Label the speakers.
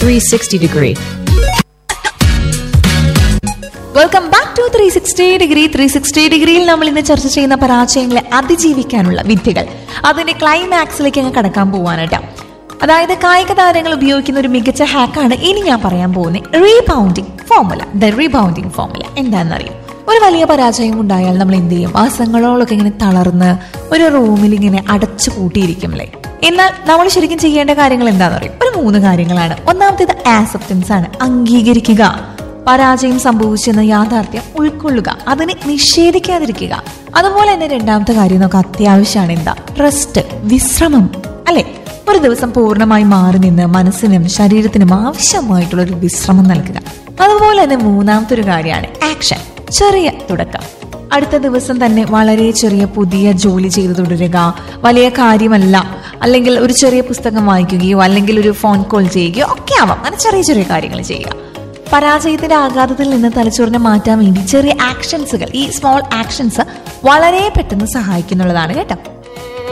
Speaker 1: 360 degree.
Speaker 2: Welcome back to three sixty degree three sixty ഡിഗ്രിയിൽ നമ്മൾ ഇന്ന് ചർച്ച ചെയ്യുന്ന പരാജയങ്ങളെ അതിജീവിക്കാനുള്ള വിദ്യകൾ അതിന്റെ ക്ലൈമാക്സിലേക്ക് അങ്ങ് കടക്കാൻ പോവാനായിട്ട് അതായത് കായിക താരങ്ങൾ ഉപയോഗിക്കുന്ന ഒരു മികച്ച ഹാക്കാണ് ഇനി ഞാൻ പറയാൻ പോകുന്നത് rebounding formula the rebounding formula എന്താണെന്നറിയും ഒരു വലിയ പരാജയം ഉണ്ടായാൽ നമ്മൾ എന്ത് ചെയ്യും മാസങ്ങളോളൊക്കെ ഇങ്ങനെ തളർന്ന് ഒരു റൂമിൽ ഇങ്ങനെ അടച്ചു പൂട്ടിയിരിക്കുമല്ലേ എന്നാൽ നമ്മൾ ശരിക്കും ചെയ്യേണ്ട കാര്യങ്ങൾ എന്താണെന്ന് അറിയും ഒരു മൂന്ന് കാര്യങ്ങളാണ് ഒന്നാമത്തേത് ആസെപ്റ്റൻസ് ആണ് അംഗീകരിക്കുക പരാജയം സംഭവിച്ചെന്ന യാഥാർത്ഥ്യം ഉൾക്കൊള്ളുക അതിനെ നിഷേധിക്കാതിരിക്കുക അതുപോലെ തന്നെ രണ്ടാമത്തെ കാര്യം നമുക്ക് അത്യാവശ്യമാണ് എന്താ റെസ്റ്റ് വിശ്രമം അല്ലെ ഒരു ദിവസം പൂർണ്ണമായി മാറി നിന്ന് മനസ്സിനും ശരീരത്തിനും ആവശ്യമായിട്ടുള്ള ഒരു വിശ്രമം നൽകുക അതുപോലെ തന്നെ മൂന്നാമത്തെ ഒരു കാര്യമാണ് ആക്ഷൻ ചെറിയ തുടക്കം അടുത്ത ദിവസം തന്നെ വളരെ ചെറിയ പുതിയ ജോലി ചെയ്തു തുടരുക വലിയ കാര്യമല്ല അല്ലെങ്കിൽ ഒരു ചെറിയ പുസ്തകം വായിക്കുകയോ അല്ലെങ്കിൽ ഒരു ഫോൺ കോൾ ചെയ്യുകയോ ഒക്കെ ആവാം അങ്ങനെ ചെറിയ ചെറിയ കാര്യങ്ങൾ ചെയ്യുക പരാജയത്തിന്റെ ആഘാതത്തിൽ നിന്ന് തലച്ചോറിനെ മാറ്റാൻ വേണ്ടി ചെറിയ ആക്ഷൻസുകൾ ഈ സ്മോൾ ആക്ഷൻസ് വളരെ പെട്ടെന്ന് സഹായിക്കുന്നുള്ളതാണ് കേട്ടോ